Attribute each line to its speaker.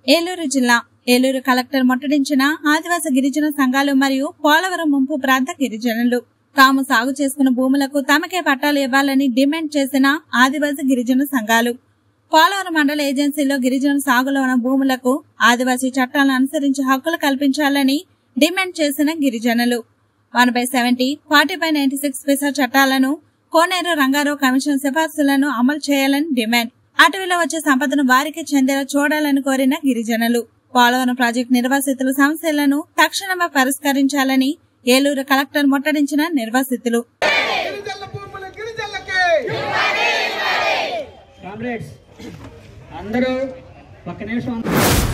Speaker 1: ఏలూరు జిల్లా ఏలూరు కలెక్టర్ ముట్టడించిన ఆదివాసీ గిరిజన సంఘాలు మరియు పోలవరం ముంపు ప్రాంత గిరిజనులు తాము సాగు చేసుకున్న భూములకు తమకే పట్టాలు ఇవ్వాలని డిమాండ్ చేసిన ఆదివాసీ గిరిజన సంఘాలు పోలవరం మండల ఏజెన్సీలో గిరిజన సాగులో ఉన్న భూములకు ఆదివాసీ చట్టాలను అనుసరించి హక్కులు కల్పించాలని డిమాండ్ చేసిన గిరిజనులు one by seventy forty by ninety six PESA చట్టాలను కోనేరు రంగారావు కమిషన్ సిఫార్సులను అమలు చేయాలని డిమాండ్ అటవీలో వచ్చే సంపదను వారికి చెందేలా చూడాలని కోరిన గిరిజనులు పోలవరం ప్రాజెక్టు నిర్వాసితుల సమస్యలను తక్షణమే పరిష్కరించాలని ఏలూరు కలెక్టర్ ముట్టడించిన నిర్వాసితులు
Speaker 2: గిరిజనుల భూములు గిరిజనులకే
Speaker 3: కామ్రేడ్స్ అందరూ ఒక్క నిమిషం